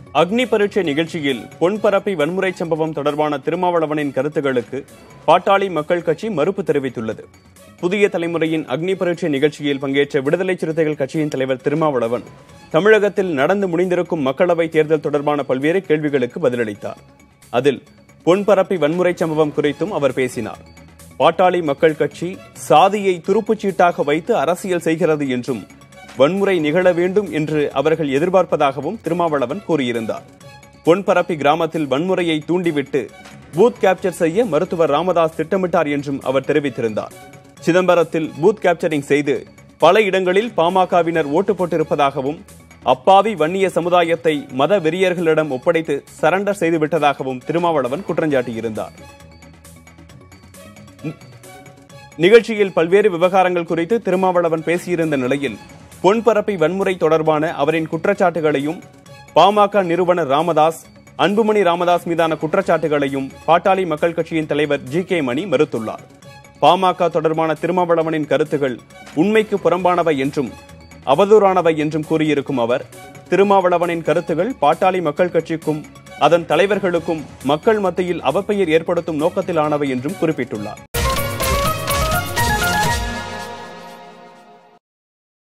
அக்னி பரீட்சை நிகழ்ச்சியில் பொன் பரப்பி வன்முறை சம்பவம் தொடர்பான திருமாவளவனின் கருத்துகளுக்கு பாட்டாளி மக்கள் கட்சி மறுப்பு தெரிவித்துள்ளது புதிய தலைமுறையின் அக்னி பரீட்சை நிகழ்ச்சியில் பங்கேற்ற விடுதலை சிறுத்தைகள் கட்சியின் தலைவர் திருமாவளவன் தமிழகத்தில் நடந்து முடிந்திருக்கும் மக்களவை தேர்தல் தொடர்பான பல்வேறு கேள்விகளுக்கு பதிலளித்தார் அதில் பொன் பரப்பி வன்முறை சம்பவம் குறித்தும் அவர் பேசினார் பாட்டாளி மக்கள் கட்சி சாதியை துருப்புச்சீட்டாக வைத்து அரசியல் செய்கிறது என்றும் வன்முறை நிகழ வேண்டும் என்று அவர்கள் எதிர்பார்ப்பதாகவும் திருமாவளவன் கூறியிருந்தார் பொன்பரப்பி கிராமத்தில் வன்முறையை தூண்டிவிட்டு பூத் கேப்சர் செய்ய மருத்துவர் ராமதாஸ் திட்டமிட்டார் என்றும் அவர் தெரிவித்திருந்தார் சிதம்பரத்தில் பூத் கேப்சரிங் செய்து பல இடங்களில் பாமகவினர் ஓட்டு போட்டிருப்பதாகவும் அப்பாவி வன்னிய சமுதாயத்தை மத வெறியர்களிடம் ஒப்படைத்து சரண்டர் செய்துவிட்டதாகவும் திருமாவளவன் குற்றஞ்சாட்டியிருந்தார் நிகழ்ச்சியில் பல்வேறு விவகாரங்கள் குறித்து திருமாவளவன் பேசியிருந்த நிலையில் பொன்பரப்பி வன்முறை தொடர்பான அவரின் குற்றச்சாட்டுகளையும் பாமக நிறுவனர் ராமதாஸ் அன்புமணி ராமதாஸ் மீதான குற்றச்சாட்டுகளையும் பாட்டாளி மக்கள் கட்சியின் தலைவர் ஜி கே மணி மறுத்துள்ளார் பாமக தொடர்பான திருமாவளவனின் கருத்துகள் உண்மைக்கு புறம்பானவை என்றும் அவதூறானவை என்றும் கூறியிருக்கும் அவர் திருமாவளவனின் கருத்துகள் பாட்டாளி மக்கள் கட்சிக்கும் அதன் தலைவர்களுக்கும் மக்கள் மத்தியில் அவப்பெயர் ஏற்படுத்தும் நோக்கத்திலானவை என்றும் குறிப்பிட்டுள்ளார்